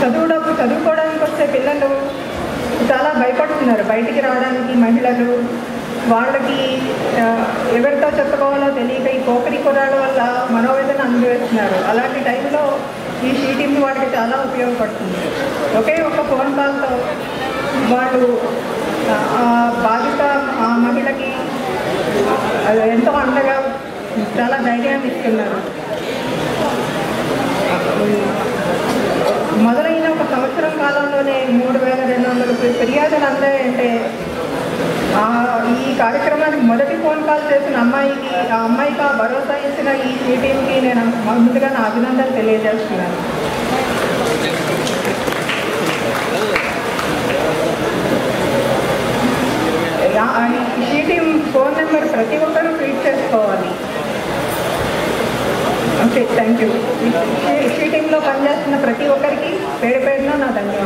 చదువుడప్పు చదువుకోవడానికి వచ్చే పిల్లలు చాలా భయపడుతున్నారు బయటికి రావడానికి మహిళలు వాళ్ళకి ఆ, ఎవరితో చెప్పుకోవాలో తెలియక ఈ పోకరి కుర్రాళ్ళ వల్ల మనోవేదన అనుభవిస్తున్నారు అలాంటి టైంలో ఈ షీటింగ్ వాళ్ళకి చాలా ఉపయోగపడుతుంది ఒకే ఒక ఫోన్ కాల్తో వాళ్ళు ఆ, ఆ బాధిత ఆ మహిళకి అది ఎంతో అండగా చాలా ధైర్యాన్ని ఇస్తున్నారు మొదలైన ఒక సంవత్సరం కాలంలోనే మూడు వేల రెండు వందల ఫిర్యాదులు అందాయంటే ఆ, ఈ కార్యక్రమానికి మొదటి ఫోన్ కాల్ చేసిన అమ్మాయికి ఆ అమ్మాయికి ఆ భరోసా ఇచ్చిన ఈ టీంకి నేను ముందుగా నా అభినందనలు తెలియజేస్తున్నాను ఆ, ఈ టీం ఫోన్ నెంబర్ ప్రతి ఒక్కరూ ఫీడ్ చేసుకోవాలి ఓకే థ్యాంక్ యూ ఈ టీంలో పనిచేస్తున్న ప్రతి ఒక్కరికి పేరు పేరున నా ధన్యవాదాలు